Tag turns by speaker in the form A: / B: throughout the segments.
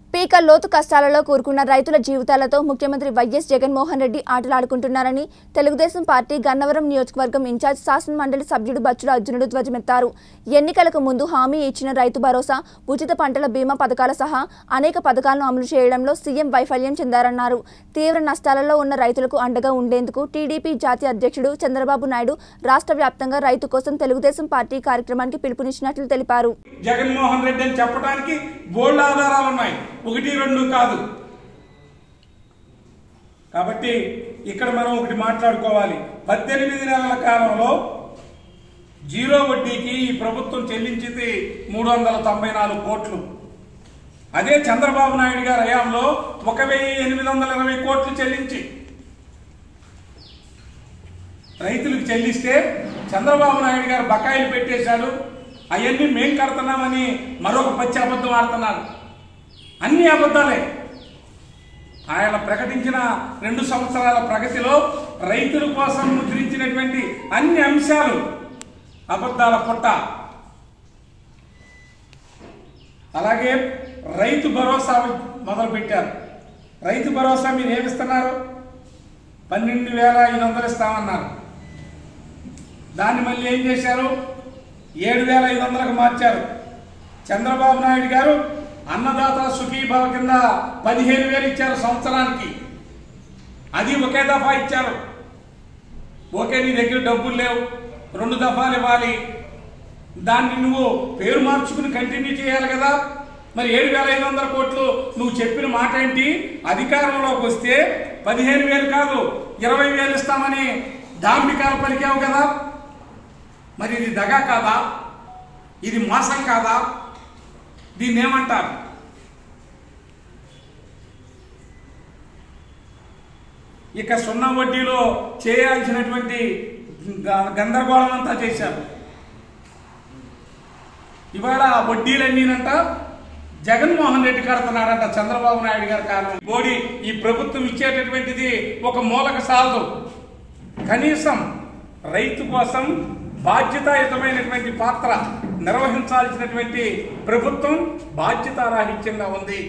A: పీక లోతు కష్టాలలో కూరుకున్న రైతుల జీవితాలతో ముఖ్యమంత్రి వైఎస్ జగన్మోహన్ రెడ్డి ఆటలాడుకుంటున్నారని తెలుగుదేశం పార్టీ గన్నవరం నియోజకవర్గం ఇన్ఛార్జ్ శాసన మండలి సభ్యుడు బచ్చుడు అర్జునుడు ధ్వజమెత్తారు ఎన్నికలకు ముందు హామీ ఇచ్చిన రైతు భరోసా ఉచిత పంటల బీమా పథకాల సహా అనేక పథకాలను అమలు చేయడంలో సీఎం వైఫల్యం చెందారన్నారు తీవ్ర నష్టాలలో ఉన్న రైతులకు అండగా ఉండేందుకు టీడీపీ జాతీయ అధ్యక్షుడు చంద్రబాబు నాయుడు రాష్ట్ర వ్యాప్తంగా రైతు కోసం తెలుగుదేశం పార్టీ కార్యక్రమానికి పిలుపునిచ్చినట్లు తెలిపారు
B: జగన్మోహన్ రెడ్డి అని చెప్పడానికి బోల్డ్ ఆధారాలు ఉన్నాయి ఒకటి రెండు కాదు కాబట్టి ఇక్కడ మనం ఒకటి మాట్లాడుకోవాలి పద్దెనిమిది నెలల కాలంలో జీరో వడ్డీకి ఈ ప్రభుత్వం చెల్లించింది మూడు వందల తొంభై నాలుగు కోట్లు అదే చంద్రబాబు నాయుడు గారి హయాంలో ఒక వెయ్యి ఎనిమిది వందల ఇరవై కోట్లు చెల్లించి రైతులకు చెల్లిస్తే చంద్రబాబు నాయుడు గారు బకాయిలు పెట్టేశాడు అవన్నీ మేం కడుతున్నామని మరొక పచ్చి అబద్ధం ఆడుతున్నారు అన్ని అబద్ధాలే ఆయన ప్రకటించిన రెండు సంవత్సరాల ప్రగతిలో రైతుల కోసం ముద్రించినటువంటి అన్ని అంశాలు అబద్ధాల పుట్ట అలాగే రైతు భరోసా మొదలు పెట్టారు రైతు భరోసా మీరు ఏమిస్తున్నారు పన్నెండు వేల ఐదు వందలు ఇస్తామన్నారు దాన్ని మళ్ళీ ఏం చేశారు ఏడు వేల ఐదు వందలకు మార్చారు చంద్రబాబు నాయుడు గారు అన్నదాత సుఖీభావ కింద పదిహేను వేలు ఇచ్చారు సంవత్సరానికి అది ఒకే దఫా ఇచ్చారు ఓకే నీ దగ్గర డబ్బులు లేవు రెండు దఫాలు ఇవ్వాలి దాన్ని నువ్వు పేరు మార్చుకుని కంటిన్యూ చేయాలి కదా మరి ఏడు వేల ఐదు వందల కోట్లు నువ్వు చెప్పిన మాట ఏంటి అధికారంలోకి వస్తే పదిహేను వేలు కాదు ఇరవై వేలు ఇస్తామని డాంబికాలు పలికావు కదా మరి ఇది దగా కాదా ఇది మోసం కాదా దీన్ని ఏమంటారు ఇక సున్నా వడ్డీలో చేయాల్సినటువంటి గ- గందరగోళం అంతా చేశారు ఇవాళ వడ్డీలన్నీనంట జగన్మోహన్ రెడ్డి కడుతున్నాడంట చంద్రబాబు నాయుడు గారి కారణం మోడీ ఈ ప్రభుత్వం ఇచ్చేటటువంటిది ఒక మూలక సాలదు కనీసం రైతు కోసం బాధ్యతాయుతమైనటువంటి పాత్ర నిర్వహించాల్సినటువంటి ప్రభుత్వం బాధ్యతారాహిత్యంగా ఉంది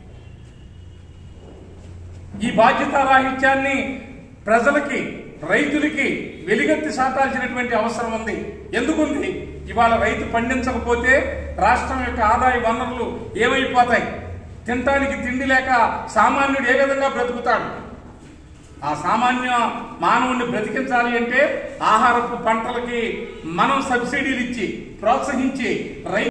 B: ఈ బాధ్యతారాహిత్యాన్ని ప్రజలకి రైతులకి వెలిగెత్తి సాటాల్సినటువంటి అవసరం ఉంది ఎందుకుంది ఇవాళ రైతు పండించకపోతే రాష్ట్రం యొక్క ఆదాయ వనరులు ఏమైపోతాయి తినటానికి తిండి లేక సామాన్యుడు ఏ విధంగా బ్రతుకుతాడు ఆ సామాన్య మానవుడిని బ్రతికించాలి అంటే ఆహారపు పంటలకి మనం సబ్సిడీలు ఇచ్చి ప్రోత్సహించి రైతు